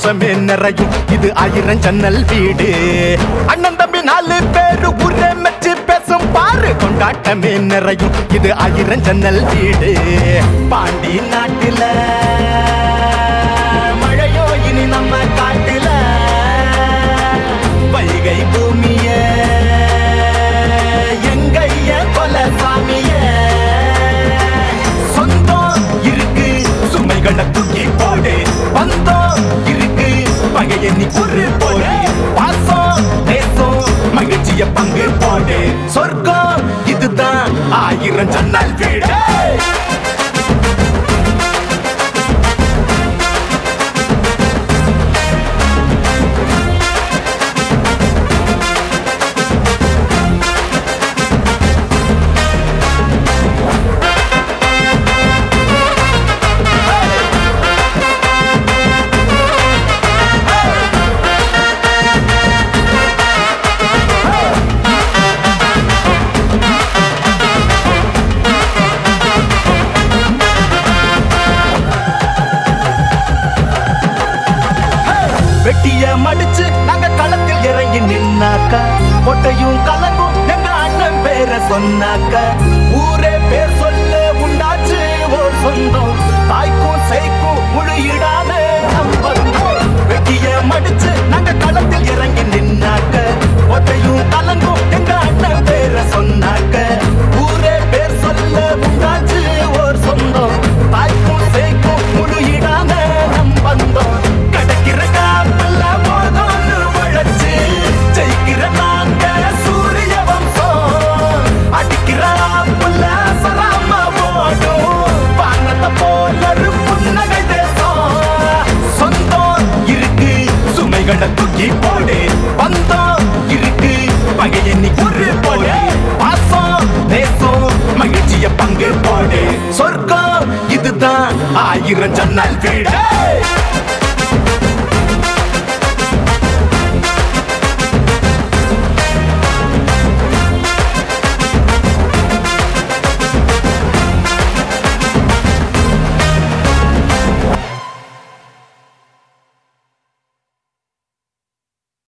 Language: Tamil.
சந்தோஷமே நிறையும் இது ஆயிரம் ஜன்னல் வீடு அண்ணன் தம்பி நாலு பேரு ஊரே மெச்சு பேசும் பாரு கொண்டாட்டமே நிறையும் இது ஆயிரம் ஜன்னல் வீடு பாண்டி நாட்டுல மழையோ இனி நம்ம காட்டுல வைகை பூமிய எங்கைய கொல சாமிய சொந்தம் இருக்கு சுமைகளை தூக்கி போடு பந்தம் இருக்கு பகைய நீ குறு போடு பாசம் தேசம் மகிழ்ச்சிய பங்கு போடு சொர்க்கம் இதுதான் ஆயிரம் ஜன்னல் வீடு வெட்டிய மடிச்சு நாங்க களத்தில் இறங்கி நின்னாக்க கொட்டையும் கலங்கும் எங்க அண்ணன் பேரை சொன்னாக்க ஊரே பேர் சொல்ல உண்டாச்சு ஓர் சொந்தம் தாய்க்கும் செய்க்கும் முழுயிடாத நம்பரும் வெட்டிய மடிச்சு நாங்க களத்தில் இறங்கி நின்னாக்க கொட்டையும் கலங்கும் எங்க அண்ணன் பேரை சொன்னாக்க ஊரே பேர் சொல்ல உண்டாச்சு ஓர் சொந்தம் தாய்க்கும் செய்க்கும் முழுயிடாத நம்பந்தோம் கிடைக்கிற காப்பல்ல போதோன்னு உழைச்சு ஜெயிக்கிற நாங்க சூரிய வம்சம் அடிக்கிற ஆப்புல சராம ஓடும் வானத்தை போல ஒரு புன்னகை தேசம் சொந்தம் இருக்கு சுமைகளை தூக்கி போடு பந்தம் இருக்கு பகைய நீ குறு போடு பாசம் தேசம் மகிழ்ச்சிய பங்கு போடு சொர்க்கம் இதுதான் ஆயிரம் ஜன்னல் வீடு